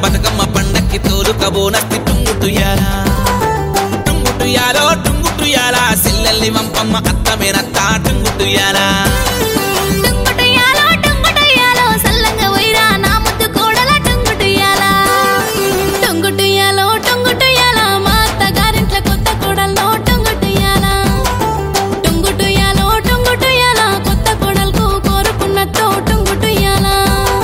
బతుకమ్మ పండక్కి తోలుకబోనస్తి టుంగుటుయాలా టుంగుటుయాలో టుంగుటుయాలా సిల్లల్ని వంపమ్మ అత్తమేనత్త టుంగుటుయాలా టుంగుటయ్యాలో టుంగుటయ్యాలో సల్లంగా వైరా నా ముద్దు కోడల టుంగుటయ్యాలా టుంగుటయ్యాలో టుంగుటయ్యాలా మా అత్తగారింట్ల కొత్త కోడల్లో టుంగుటయ్యాలా టుంగుటయ్యాలో టుంగుటయ్యాలా కొత్త కోడలకు కోరుకున్నట్టు టుంగుటయ్యాలా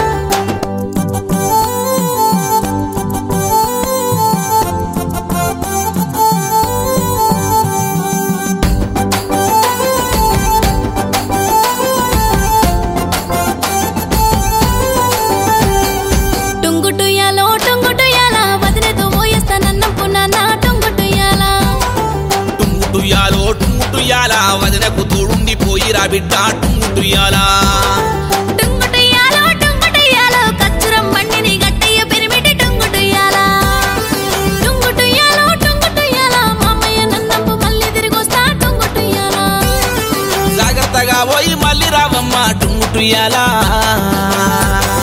టుంగుటుయాలో టుంగుటుయాలా వదిలేతో పోయేస్తానన్నుకున్నానా టుంగుటుయాలా టుంగుటుయాలో టుంగుటుయాలా వదినకు తోడుండి పోయిరా బిడ్డ టుంగుటుయాలా టుంగుటుయాలో టుంగుటుయాలో కచ్చురం బండిని గట్టయ్య పెరిమిటి టుంగుటుయాలా టుంగుటుయాలో టుంగుటుయాలా మామయ్య నన్నంపు మళ్ళీ తిరిగొస్తా టుంగుటుయాలా జాగ్రత్తగా పోయి మళ్ళీ రావమ్మ టుంగుటుయాలా